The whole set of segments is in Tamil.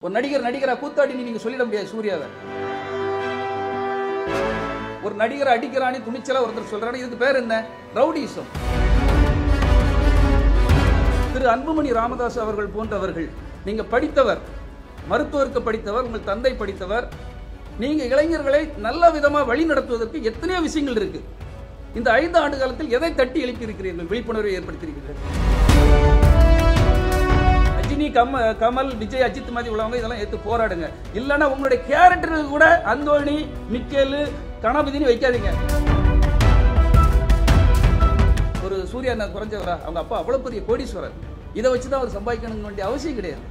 ஒரு நடிகர் நடிகரா கூத்தாடி நீங்க சொல்லிட முடியாது சூர்யாவை ஒரு நடிகர் அடிக்கிறானே துணிச்சலா ஒருத்தர் சொல்றாரு இதுக்கு பேர் என்ன ரவுடிசம் திரு அன்புமணி ராமதாஸ் அவர்கள் போன்றவர்கள் நீங்க படித்தவர் மருத்துவருக்கு படித்தவர் உங்கள் தந்தை படித்தவர் நீங்க இளைஞர்களை நல்ல விதமா வழி நடத்துவதற்கு எத்தனையோ விஷயங்கள் இருக்கு இந்த ஐந்து ஆண்டு காலத்தில் எதை தட்டி எழுப்பி இருக்கிறீர்கள் விழிப்புணர்வை ஏற்படுத்தியிருக்கிறீர்கள் ரஜினி கம் கமல் விஜய் அஜித் மாதிரி உள்ளவங்க இதெல்லாம் எடுத்து போராடுங்க இல்லைன்னா உங்களுடைய கேரக்டருக்கு கூட அந்தோணி மிக்கேலு கணபதினு வைக்காதீங்க ஒரு சூர்யா நான் குறைஞ்சவரா அவங்க அப்பா அவ்வளவு பெரிய கோடீஸ்வரர் இதை வச்சு தான் அவர் சம்பாதிக்கணுங்க வேண்டிய அவசியம் கிடையாது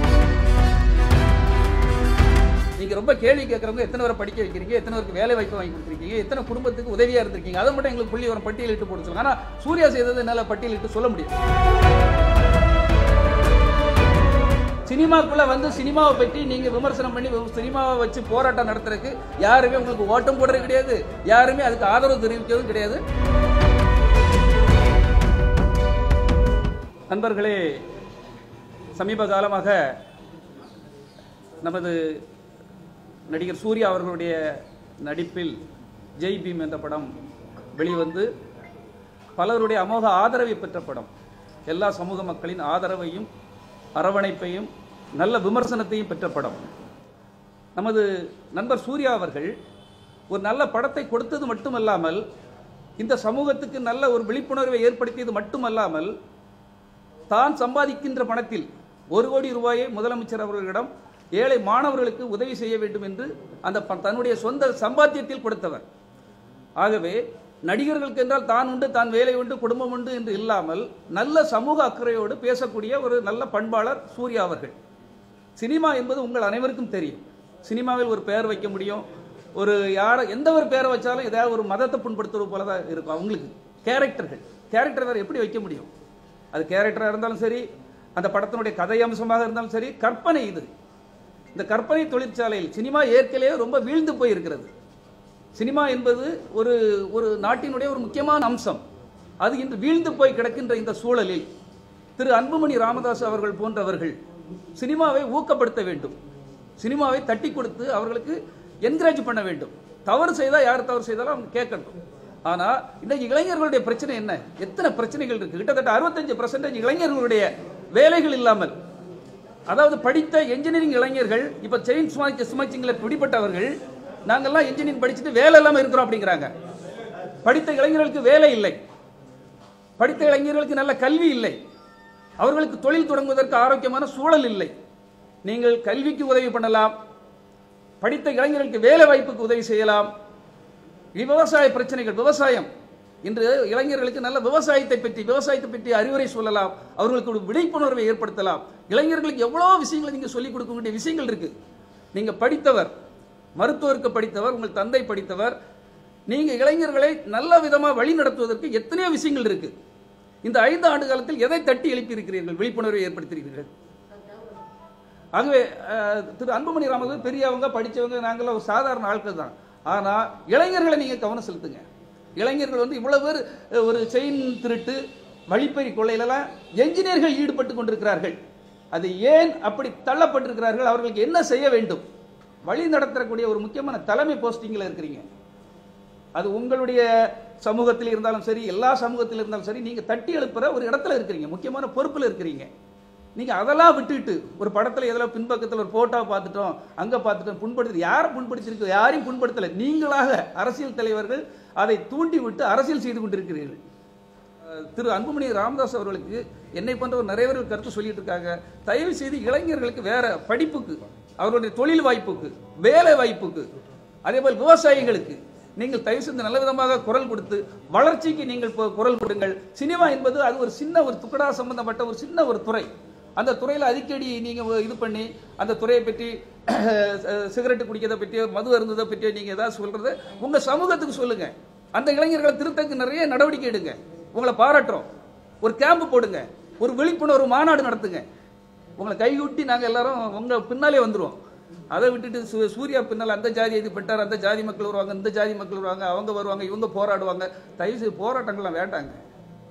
நீங்க ரொம்ப கேள்வி கேட்கறவங்க எத்தனை பேரை படிக்க வைக்கிறீங்க எத்தனை பேருக்கு வேலை வாய்ப்பு வாங்கி கொடுத்துருக்கீங்க எத்தனை குடும்பத்துக்கு உதவியா இருந்திருக்கீங்க அதை மட்டும் எங்களுக்கு புள்ளி வரும் பட்டியலிட்டு போட சொல்லுங்க ஆனா சூர்யா செய்தது என்னால பட்டியலிட்டு சொல்ல முடியும் சினிமாக்குள்ள வந்து சினிமாவை பற்றி நீங்க விமர்சனம் பண்ணி சினிமாவை வச்சு போராட்டம் நடத்துறதுக்கு யாருமே உங்களுக்கு ஓட்டம் போடுறது கிடையாது யாருமே அதுக்கு ஆதரவு தெரிவிக்கிறதும் கிடையாது நண்பர்களே சமீப காலமாக நமது நடிகர் சூர்யா அவர்களுடைய நடிப்பில் ஜெய் பீம் என்ற படம் வெளிவந்து பலருடைய அமோக ஆதரவை பெற்ற படம் எல்லா சமூக மக்களின் ஆதரவையும் அரவணைப்பையும் நல்ல விமர்சனத்தையும் பெற்ற படம் நமது நண்பர் சூர்யா அவர்கள் ஒரு நல்ல படத்தை கொடுத்தது மட்டுமல்லாமல் இந்த சமூகத்துக்கு நல்ல ஒரு விழிப்புணர்வை ஏற்படுத்தியது மட்டுமல்லாமல் தான் சம்பாதிக்கின்ற பணத்தில் ஒரு கோடி ரூபாயை முதலமைச்சர் அவர்களிடம் ஏழை மாணவர்களுக்கு உதவி செய்ய வேண்டும் என்று அந்த ப- தன்னுடைய சொந்த சம்பாத்தியத்தில் கொடுத்தவர் ஆகவே நடிகர்களுக்கு என்றால் தான் உண்டு தான் வேலை உண்டு குடும்பம் உண்டு என்று இல்லாமல் நல்ல சமூக அக்கறையோடு பேசக்கூடிய ஒரு நல்ல பண்பாளர் சூர்யா அவர்கள் சினிமா என்பது உங்கள் அனைவருக்கும் தெரியும் சினிமாவில் ஒரு பெயர் வைக்க முடியும் ஒரு யார எந்த ஒரு பெயரை வச்சாலும் ஏதாவது ஒரு மதத்தை புண்படுத்துவது போல தான் இருக்கும் அவங்களுக்கு கேரக்டர்கள் கேரக்டர் வேறு எப்படி வைக்க முடியும் அது கேரக்டராக இருந்தாலும் சரி அந்த படத்தினுடைய கதை அம்சமாக இருந்தாலும் சரி கற்பனை இது இந்த கற்பனை தொழிற்சாலையில் சினிமா ஏற்கனவே ரொம்ப வீழ்ந்து போயிருக்கிறது சினிமா என்பது ஒரு ஒரு நாட்டினுடைய ஒரு முக்கியமான அம்சம் அது இன்று வீழ்ந்து போய் கிடக்கின்ற இந்த சூழலில் திரு அன்புமணி ராமதாஸ் அவர்கள் போன்றவர்கள் சினிமாவை ஊக்கப்படுத்த வேண்டும் சினிமாவை தட்டி கொடுத்து அவர்களுக்கு என்கரேஜ் பண்ண வேண்டும் தவறு செய்தால் யார் தவறு செய்தாலும் அவங்க கேட்கணும் ஆனா இன்னைக்கு இளைஞர்களுடைய பிரச்சனை என்ன எத்தனை பிரச்சனைகள் இருக்கு கிட்டத்தட்ட அறுபத்தஞ்சு பர்சன்டேஜ் இளைஞர்களுடைய வேலைகள் இல்லாமல் அதாவது படித்த என்ஜினியரிங் இளைஞர்கள் இப்ப செயின் சுமாச்சி சுமாச்சிங்களை பிடிப்பட்டவர்கள் நாங்கெல்லாம் இன்ஜினியரிங் படிச்சுட்டு வேலை இல்லாம இருக்கிறோம் அப்படிங்கிறாங்க படித்த இளைஞர்களுக்கு வேலை இல்லை படித்த இளைஞர்களுக்கு நல்ல கல்வி இல்லை அவர்களுக்கு தொழில் தொடங்குவதற்கு ஆரோக்கியமான சூழல் இல்லை நீங்கள் கல்விக்கு உதவி பண்ணலாம் படித்த இளைஞர்களுக்கு வேலை வாய்ப்புக்கு உதவி செய்யலாம் விவசாய பிரச்சனைகள் விவசாயம் இன்று இளைஞர்களுக்கு நல்ல விவசாயத்தை பற்றி விவசாயத்தை பற்றி அறிவுரை சொல்லலாம் அவர்களுக்கு ஒரு விழிப்புணர்வை ஏற்படுத்தலாம் இளைஞர்களுக்கு எவ்வளோ விஷயங்களை நீங்க சொல்லிக் கொடுக்க வேண்டிய விஷயங்கள் இருக்கு நீங்க படித்தவர் மருத்துவருக்கு படித்தவர் உங்கள் தந்தை படித்தவர் நீங்க இளைஞர்களை நல்ல விதமா வழி நடத்துவதற்கு எத்தனையோ விஷயங்கள் இருக்கு இந்த ஐந்து ஆண்டு காலத்தில் எதை தட்டி எழுப்பி இருக்கிறீர்கள் விழிப்புணர்வை ஏற்படுத்தியிருக்கிறீர்கள் ஆகவே அஹ், திரு அன்புமணி ராமதாஸ் பெரியவங்க படிச்சவங்க நாங்களாம் ஒரு சாதாரண ஆட்கள் தான் ஆனா இளைஞர்களை நீங்க கவனம் செலுத்துங்க இளைஞர்கள் வந்து இவ்வளவு பேர் அஹ், ஒரு செயின் திருட்டு வழிப்பறி கொள்ளையிலலாம் என்ஜினியர்கள் ஈடுபட்டு கொண்டிருக்கிறார்கள் அது ஏன் அப்படி தள்ளப்பட்டிருக்கிறார்கள் அவர்களுக்கு என்ன செய்ய வேண்டும் வழி நடத்தக்கூடிய ஒரு முக்கியமான தலைமை போஸ்டிங்கில் இருக்கிறீங்க அது உங்களுடைய சமூகத்தில் இருந்தாலும் சரி எல்லா சமூகத்தில் இருந்தாலும் சரி நீங்க தட்டி எழுப்புற ஒரு இடத்துல இருக்கிறீங்க முக்கியமான பொறுப்புல இருக்கிறீங்க நீங்க அதெல்லாம் விட்டுட்டு ஒரு படத்துல எதில் பின்பக்கத்தில் ஒரு போட்டோ பார்த்துட்டோம் அங்க பார்த்துட்டோம் புண்படுத்தி யாரை புண்படுத்திருக்கு யாரையும் புண்படுத்தல நீங்களாக அரசியல் தலைவர்கள் அதை தூண்டி விட்டு அரசியல் செய்து கொண்டிருக்கிறீர்கள் அஹ், திரு அன்புமணி ராமதாஸ் அவர்களுக்கு என்னை போன்ற ஒரு நிறைய பேர்கள் கருத்து சொல்லிட்டு இருக்காங்க தயவு செய்து இளைஞர்களுக்கு வேற படிப்புக்கு அவருடைய தொழில் வாய்ப்புக்கு வேலை வாய்ப்புக்கு அதே போல் விவசாயிகளுக்கு நீங்கள் தயவு செய்து நல்ல விதமாக குரல் கொடுத்து வளர்ச்சிக்கு நீங்கள் இப்போ குரல் கொடுங்கள் சினிமா என்பது அது ஒரு சின்ன ஒரு துக்கடா சம்பந்தப்பட்ட ஒரு சின்ன ஒரு துறை அந்த துறையில் அடிக்கடி நீங்க இது பண்ணி அந்த துறையை பற்றி சிகரெட் குடிக்கிறதை பற்றியோ மது அருந்ததை பற்றியோ நீங்க ஏதாவது சொல்றது உங்க சமூகத்துக்கு சொல்லுங்க அந்த இளைஞர்களை திருத்தக்கு நிறைய நடவடிக்கை எடுங்க உங்களை பாராட்டுறோம் ஒரு கேம்ப் போடுங்க ஒரு விழிப்புணர்வு மாநாடு நடத்துங்க உங்களை கைகூட்டி நாங்க எல்லாரும் உங்க பின்னாலே வந்துருவோம் அதை விட்டுட்டு சூ- சூர்யா பின்னால் அந்த ஜாதி இது பெற்றார் அந்த ஜாதி மக்கள் வருவாங்க இந்த ஜாதி மக்கள் வருவாங்க அவங்க வருவாங்க இவங்க போராடுவாங்க தயவு செய்து போராட்டங்கள்லாம் வேண்டாங்க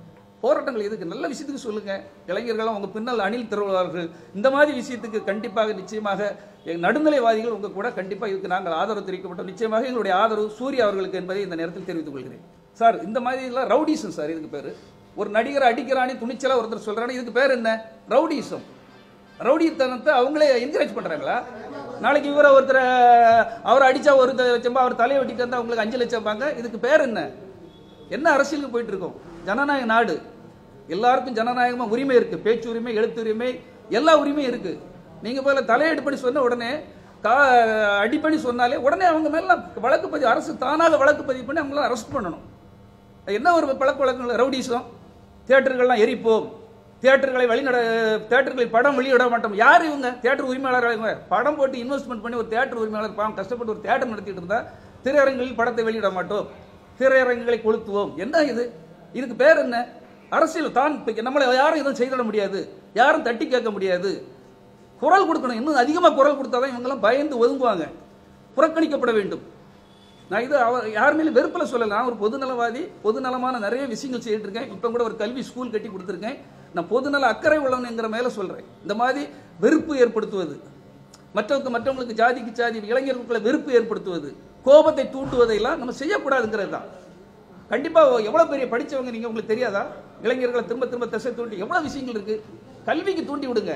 போராட்டங்கள் எதுக்கு நல்ல விஷயத்துக்கு சொல்லுங்க இளைஞர்களும் உங்க பின்னால் அணில் திரள்வார்கள் இந்த மாதிரி விஷயத்துக்கு கண்டிப்பாக நிச்சயமாக எங்க நடுநிலைவாதிகள் உங்க கூட கண்டிப்பாக இதுக்கு நாங்கள் ஆதரவு தெரிவிக்கப்பட்டோம் நிச்சயமாக எங்களுடைய ஆதரவு சூர்யா அவர்களுக்கு என்பதை இந்த நேரத்தில் தெரிவித்துக் கொள்கிறேன் சார் இந்த மாதிரி எல்லாம் ரவுடிசம் சார் இதுக்கு பேரு ஒரு நடிகரை அடிக்கிறானே துணிச்சலா ஒருத்தர் சொல்றானே இதுக்கு பேர் என்ன ரவுடிசம் ரவுடித்தனத்தை அவங்களே என்கரேஜ் பண்றாங்களா நாளைக்கு இவரை ஒருத்தரை அவரை அடிச்சா ஒரு லட்சம் அவர் தலையை வெட்டிட்டு வந்தா அவங்களுக்கு அஞ்சு லட்சம் பாங்க இதுக்கு பேர் என்ன என்ன அரசியலுக்கு போயிட்டு இருக்கோம் ஜனநாயக நாடு எல்லாருக்கும் ஜனநாயகமா உரிமை இருக்கு பேச்சு உரிமை எழுத்து உரிமை எல்லா உரிமையும் இருக்கு நீங்க போல தலையெடு பண்ணி சொன்ன உடனே கா அடிப்பணி சொன்னாலே உடனே அவங்க மேல வழக்கு பதிவு அரசு தானாக வழக்கு பதிவு பண்ணி அவங்கள அரெஸ்ட் பண்ணணும் என்ன ஒரு பழக்க வழக்கங்கள் ரவுடிசம் தியேட்டர்கள்லாம் எரிப்போம் தியேட்டர்களை வழிநட தியேட்டர்களில் படம் வெளியிட மாட்டோம் யார் இவங்க தியேட்டர் உரிமையாளர்கள் இவங்க படம் போட்டு இன்வெஸ்ட்மெண்ட் பண்ணி ஒரு தியேட்டர் உரிமையாளர் பாவம் கஷ்டப்பட்டு ஒரு தியேட்டர் நடத்திட்டு இருந்தா திரையரங்கில் படத்தை வெளியிட மாட்டோம் திரையரங்குகளை கொளுத்துவோம் என்ன இது இதுக்கு பேர் என்ன அரசியல் தான் இப்ப நம்மளை யாரும் எதுவும் செய்திட முடியாது யாரும் தட்டி கேட்க முடியாது குரல் கொடுக்கணும் இன்னும் அதிகமாக குரல் கொடுத்தாதான் இவங்கெல்லாம் பயந்து ஒதுங்குவாங்க புறக்கணிக்கப்பட வேண்டும் நான் இது அவர் யார் மேலும் வெறுப்பில் சொல்லல நான் ஒரு பொதுநலவாதி பொதுநலமான நிறைய விஷயங்கள் செய்துட்டு இருக்கேன் இப்போ கூட ஒரு கல்வி ஸ்கூல் கட்டி கொடுத்துருக்கேன் நான் பொதுநல அக்கறை உள்ளவனுங்கிற மேல சொல்றேன் இந்த மாதிரி வெறுப்பு ஏற்படுத்துவது மற்றவங்க மற்றவங்களுக்கு ஜாதிக்கு ஜாதி இளைஞர்களுக்குள்ள வெறுப்பு ஏற்படுத்துவது கோபத்தை தூண்டுவதையெல்லாம் நம்ம செய்யக்கூடாதுங்கிறது தான் கண்டிப்பா எவ்வளவு பெரிய படிச்சவங்க நீங்க உங்களுக்கு தெரியாதா இளைஞர்களை திரும்ப திரும்ப திசை தூண்டி எவ்வளவு விஷயங்கள் இருக்கு கல்விக்கு தூண்டி விடுங்க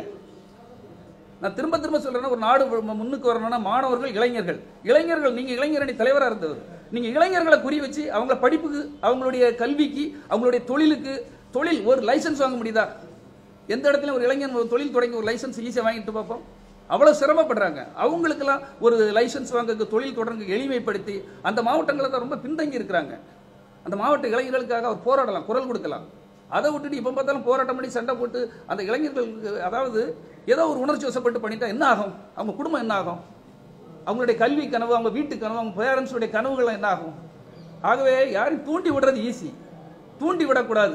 நான் திரும்ப திரும்ப சொல்றேன்னா ஒரு நாடு மு- முன்னுக்கு வரணும்னா மாணவர்கள் இளைஞர்கள் இளைஞர்கள் நீங்க இளைஞரணி தலைவரா இருந்தவர் நீங்க இளைஞர்களை குறி வச்சு அவங்க படிப்புக்கு அவங்களுடைய கல்விக்கு அவங்களுடைய தொழிலுக்கு தொழில் ஒரு லைசென்ஸ் வாங்க முடியுதா எந்த இடத்துல ஒரு இளைஞன் ஒரு தொழில் தொடங்கி ஒரு லைசென்ஸ் ஈஸியாக வாங்கிட்டு பார்ப்போம் அவ்வளவு சிரமப்படுறாங்க அவங்களுக்கெல்லாம் ஒரு லைசென்ஸ் வாங்க தொழில் தொடங்க எளிமைப்படுத்தி அந்த மாவட்டங்களை தான் ரொம்ப பின்தங்கி இருக்கிறாங்க அந்த மாவட்ட இளைஞர்களுக்காக அவர் போராடலாம் குரல் கொடுக்கலாம் அதை விட்டுட்டு இப்போ பார்த்தாலும் போராட்டம் பண்ணி சண்டை போட்டு அந்த இளைஞர்களுக்கு அதாவது ஏதோ ஒரு உணர்ச்சி வசப்பட்டு பண்ணிட்டா என்ன ஆகும் அவங்க குடும்பம் என்ன ஆகும் அவங்களுடைய கல்வி கனவு அவங்க வீட்டு கனவு அவங்க பேரண்ட்ஸுடைய கனவுகள் என்ன ஆகும் ஆகவே யாரையும் தூண்டி விடுறது ஈஸி தூண்டி விடக்கூடாது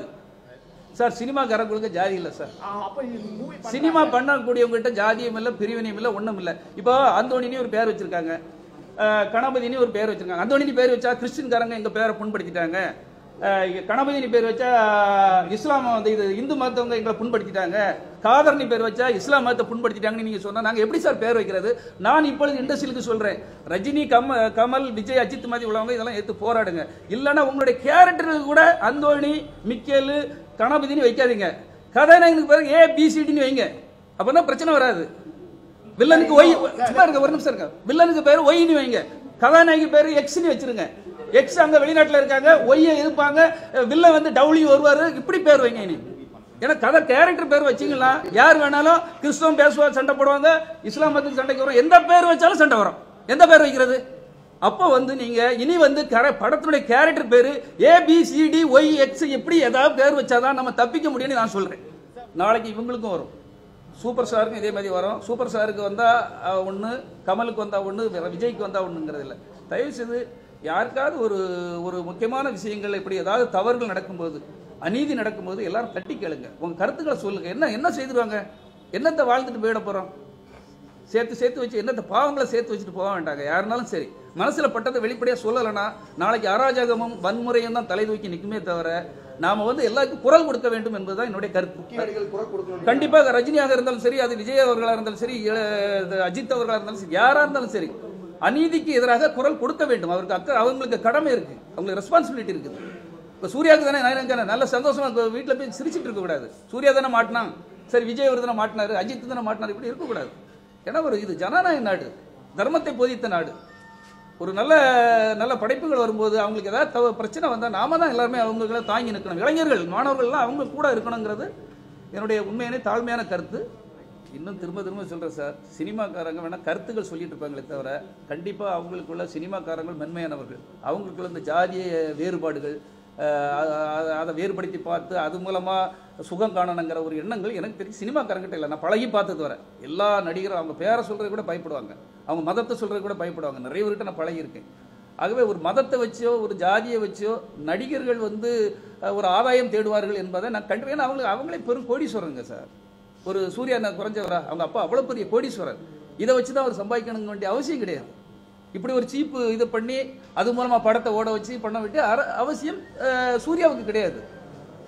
சார் சினிமாக்காரங்களுக்கு ஜாதி இல்லை சார் அப்ப மூவி சினிமா பண்ணக்கூடியவங்ககிட்ட ஜாதியும் இல்லை பிரிவினையும் இல்லை ஒண்ணும் இல்லை இப்போ அந்தோணினி ஒரு பேர் வச்சிருக்காங்க அஹ் கணபதினி ஒரு பேர் வச்சிருக்காங்க அந்தோணினி பேர் வச்சா கிறிஸ்டின்காரங்க எங்க பேரை புண்படுத்திட்டாங்க அஹ் கணபதினி பேர் வச்சா இஸ்லாம் வந்து இது இந்து மதத்தவங்க எங்களை புண்படுத்திட்டாங்க காதர்னி பேர் வச்சா இஸ்லாம் மதத்தை புண்படுத்திட்டாங்கன்னு நீங்க சொன்னா நாங்க எப்படி சார் பேர் வைக்கிறது நான் இப்பொழுது இண்டஸ்ட்ரியிலுக்கு சொல்றேன் ரஜினி கம கமல் விஜய் அஜித் மாதிரி உள்ளவங்க இதெல்லாம் எடுத்து போராடுங்க இல்லைன்னா உங்களுடைய கேரக்டருக்கு கூட அந்தோணி மிக்கேலு கணபதினி வைக்காதீங்க கதாநாயகனுக்கு பிறகு ஏ பிசிடின்னு வைங்க அப்பதான் பிரச்சனை வராது வில்லனுக்கு ஒய் சும்மா இருக்க ஒரு நிமிஷம் இருக்க வில்லனுக்கு பேர் ஒய்னு வைங்க கதாநாயகி பேர் எக்ஸ்னு வச்சிருங்க எக்ஸ் அங்க வெளிநாட்டுல இருக்காங்க ஒய்யை எதிர்ப்பாங்க வில்லன் வந்து டவுளி வருவாரு இப்படி பேர் வைங்க இனி ஏன்னா கதை கேரக்டர் பேர் வச்சீங்களா யார் வேணாலும் கிறிஸ்தவம் பேசுவார் சண்டை போடுவாங்க இஸ்லாம் மதத்துக்கு சண்டைக்கு வரும் எந்த பேர் வச்சாலும் சண்டை வரும் எந்த பேர் வைக்கிறது அப்போ வந்து நீங்க இனி வந்து கர படத்தினுடைய கேரக்டர் பேரு A B C D Y X எப்படி ஏதாவது பேர் வச்சாதான் நம்ம தப்பிக்க முடியும்னு நான் சொல்றேன் நாளைக்கு இவங்களுக்கும் வரும் சூப்பர் ஸ்டாருக்கும் இதே மாதிரி வரும் சூப்பர் ஸ்டாருக்கு வந்தா அஹ், ஒண்ணு கமலுக்கு வந்தா ஒண்ணு வேற விஜய்க்கு வந்தா ஒண்ணுங்கிறது இல்ல தயவு செய்து யாருக்காவது ஒரு ஒரு முக்கியமான விஷயங்கள் இப்படி ஏதாவது தவறுகள் நடக்கும்போது அநீதி நடக்கும்போது எல்லாரும் தட்டி கேளுங்க உங்க கருத்துக்களை சொல்லுங்க என்ன என்ன செய்திருவாங்க என்னத்தை வாழ்ந்துட்டு போயிட போறோம் சேர்த்து சேர்த்து வச்சு என்னத்த பாவங்களை சேர்த்து வச்சுட்டு போக வேண்டாங்க யாருனாலும் சரி மனசுல பட்டதை வெளிப்படையா சொல்லலைன்னா நாளைக்கு அராஜகமும் வன்முறையும் தான் தலை தூக்கி நிற்குமே தவிர நாம வந்து எல்லாருக்கும் குரல் கொடுக்க வேண்டும் என்பதுதான் என்னுடைய கருத்து முக்கிய நடிகர்கள் குரல் கொடுக்கணும் கண்டிப்பாக ரஜினியாக இருந்தாலும் சரி அது விஜய் அவர்களா இருந்தாலும் சரி இள- இது அஜித் அவர்களா இருந்தாலும் சரி யாரா இருந்தாலும் சரி அநீதிக்கு எதிராக குரல் கொடுக்க வேண்டும் அவருக்கு அக்க அவங்களுக்கு கடமை இருக்கு அவங்களுக்கு ரெஸ்பான்சிபிலிட்டி இருக்குது இப்போ சூர்யாவுக்கு தானே நான் நினைக்கிறேன் நல்ல சந்தோஷமா இப்ப வீட்டுல போய் சிரிச்சிட்டு இருக்க கூடாது சூர்யா தானே மாட்டினான் சரி விஜய் அவர் தானே மாட்டினாரு அஜித் தானே மாட்டினாரு இப்படி இருக்கக்கூடாது ஏன்னா ஒரு இது ஜனநாயக நாடு தர்மத்தை போதித்த நாடு ஒரு நல்ல நல்ல படைப்புகள் வரும்போது அவங்களுக்கு ஏதாவது தவ பிரச்சனை வந்தால் நாம தான் எல்லாருமே அவங்களை தாங்கி நிற்கணும் இளைஞர்கள் மாணவர்கள்லாம் அவங்க கூட இருக்கணுங்கிறது என்னுடைய உண்மையான தாழ்மையான கருத்து இன்னும் திரும்ப திரும்ப சொல்கிறேன் சார் சினிமாக்காரங்க வேணால் கருத்துக்கள் சொல்லிட்டு இருப்பாங்களே தவிர கண்டிப்பாக அவங்களுக்குள்ள சினிமாக்காரங்கள் மென்மையானவர்கள் அவங்களுக்குள்ள இந்த ஜாதிய வேறுபாடுகள் அஹ், அ- அ- அதை வேறுபடுத்தி பார்த்து அது மூலமாக சுகம் காணணுங்கிற ஒரு எண்ணங்கள் எனக்கு தெரியும் சினிமாக்காரங்கிட்ட இல்லை நான் பழகி பார்த்தது வர எல்லா நடிகரும் அவங்க பேரை சொல்கிறது கூட பயப்படுவாங்க அவங்க மதத்தை சொல்கிறது கூட பயப்படுவாங்க நிறைய பேர்கிட்ட நான் பழகியிருக்கேன் ஆகவே ஒரு மதத்தை வச்சோ ஒரு ஜாதியை வச்சோ நடிகர்கள் வந்து அஹ், ஒரு ஆதாயம் தேடுவார்கள் என்பதை நான் கண்டு ஏன்னா அவங்களுக்கு அவங்களே பெரும் கோடீஸ்வரங்க சார் ஒரு சூர்யா நான் குறைஞ்சவரா அவங்க அப்பா அவ்வளோ பெரிய கோடீஸ்வரர் இதை வச்சு தான் அவர் சம்பாதிக்கணுங்க வேண்டிய அவசியம் கிடையாது இப்படி ஒரு சீப்பு இது பண்ணி அது மூலமா படத்தை ஓட வச்சு பண்ண விட்டு அர- அவசியம் அஹ், சூர்யாவுக்கு கிடையாது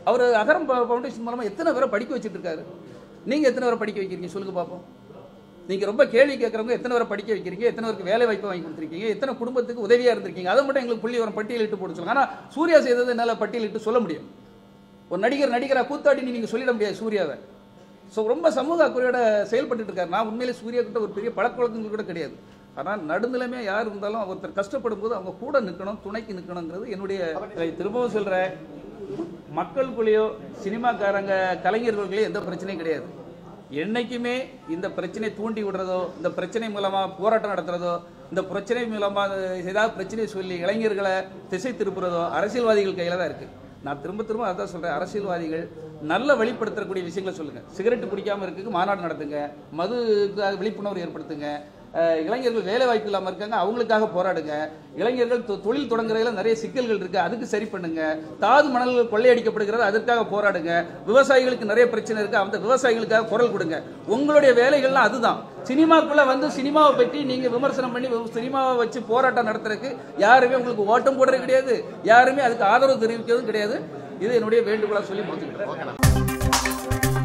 அவர் அகரம் ப- ஃபவுண்டேஷன் மூலமா எத்தனை பேரை படிக்க வச்சுட்டு இருக்காரு நீங்க எத்தனை பேரை படிக்க வைக்கிறீங்க சொல்லுங்க பார்ப்போம் நீங்க ரொம்ப கேள்வி கேட்கறவங்க எத்தனை பேரை படிக்க வைக்கிறீங்க எத்தனை பேருக்கு வேலை வாய்ப்பு வாங்கி கொடுத்துருக்கீங்க எத்தனை குடும்பத்துக்கு உதவியா இருந்திருக்கீங்க அதை மட்டும் எங்களுக்கு புள்ளி வரும் பட்டியலிட்டு போட சொல்லுங்க ஆனா சூர்யா செய்தது என்னால பட்டியலிட்டு சொல்ல முடியும் ஒரு நடிகர் நடிகரா கூத்தாடின்னு நீங்க சொல்லிட முடியாது சூர்யாவை ஸோ ரொம்ப சமூக அக்கறையோட செயல்பட்டுட்டு இருக்காரு நான் உண்மையிலே சூர்யா கிட்ட ஒரு பெரிய பழக்கவழக்கங்கள் கூட கிடையாது ஆனால் நடுநிலைமையா யார் இருந்தாலும் ஒருத்தர் கஷ்டப்படும் போது அவங்க கூட நிற்கணும் துணைக்கு நிற்கணுங்கிறது என்னுடைய இதை திரும்பவும் சொல்றேன் மக்களுக்குள்ளேயோ சினிமாக்காரங்க கலைஞர்களுக்குள்ளேயோ எந்த பிரச்சனையும் கிடையாது என்னைக்குமே இந்த பிரச்சனை தூண்டி விடுறதோ இந்த பிரச்சனை மூலமா போராட்டம் நடத்துறதோ இந்த பிரச்சனை மூலமா ஏதாவது பிரச்சனையை சொல்லி இளைஞர்களை திசை திருப்புறதோ அரசியல்வாதிகள் கையில தான் இருக்கு நான் திரும்ப திரும்ப அதான் சொல்றேன் அரசியல்வாதிகள் நல்ல வெளிப்படுத்தக்கூடிய விஷயங்களை சொல்லுங்க சிகரெட் பிடிக்காம இருக்கு மாநாடு நடத்துங்க மது விழிப்புணர்வு ஏற்படுத்துங்க அஹ், இளைஞர்கள் வேலை வாய்ப்பு இல்லாம இருக்காங்க அவங்களுக்காக போராடுங்க இளைஞர்கள் தொ- தொழில் தொடங்குறதுல நிறைய சிக்கல்கள் இருக்கு அதுக்கு சரி பண்ணுங்க தாது மணல்கள் கொள்ளையடிக்கப்படுகிறது அதற்காக போராடுங்க விவசாயிகளுக்கு நிறைய பிரச்சனை இருக்கு அந்த விவசாயிகளுக்காக குரல் கொடுங்க உங்களுடைய வேலைகள்லாம் அதுதான் சினிமாக்குள்ள வந்து சினிமாவை பற்றி நீங்க விமர்சனம் பண்ணி வி- சினிமாவை வச்சு போராட்டம் நடத்துறதுக்கு யாருமே உங்களுக்கு ஓட்டம் போடுறது கிடையாது யாருமே அதுக்கு ஆதரவு தெரிவிக்கிறதும் கிடையாது இது என்னுடைய வேண்டுகோளா சொல்லி முடிச்சுக்கிறேன்